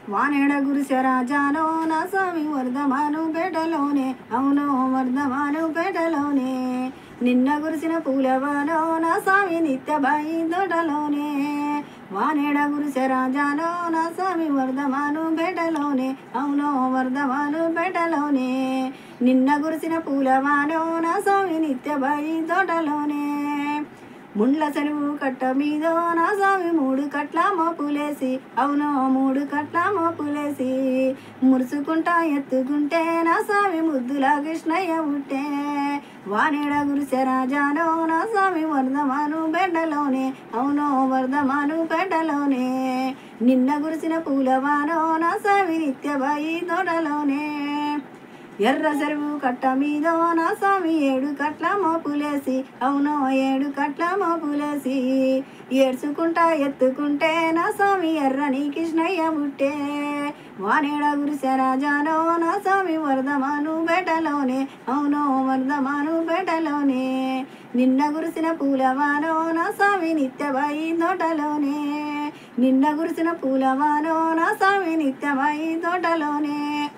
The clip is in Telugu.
వానేడ గురిసె రాజానో నా స్వామి వర్ధమాను పేటలోనే అవును వర్ధమాను పేటలోనే నిన్న గురిసిన పూలవానో నా స్వామి నిత్యబాయి తోటలోనే వానేడ గురిసె రాజానో నా స్వామి వర్ధమాను పేటలోనే అవును వర్ధమాను పేటలోనే నిన్న గురిసిన పూలవానో నా స్వామి నిత్యబాయి తోటలోనే ముండ్ల చెరువు కట్ట మీద నా స్వామి మూడు కట్ల మోపులేసి అవును మూడు కట్ల మోపులేసి మురుసుకుంటా ఎత్తుకుంటే నా స్వామి ముద్దుల కృష్ణయ్య ఉంటే వానేడ గురిసె రాజానో నా స్వామి వర్ధమాను బెడ్డలోనే అవును వర్ధమాను బెడ్డలోనే నిన్న గురిసిన పూలవానో నా స్వామి నిత్యబాయి తోటలోనే ఎర్ర చెరువు కట్ట మీద నా స్వామి ఏడు కట్ల మోపులేసి అవును ఏడు కట్ల మోపులేసి ఏడ్చుకుంటా ఎత్తుకుంటే నా స్వామి ఎర్రని కృష్ణయ్య బుట్టే వానేడ గురిసె రాజానో నా స్వామి వర్ధమాను బేటలోనే అవును వర్ధమాను బేటలోనే నిన్న గురిసిన పూలవానో నా స్వామి నిత్యబాయి తోటలోనే నిన్న గురిసిన పూలవానో నా స్వామి నిత్యబాయి తోటలోనే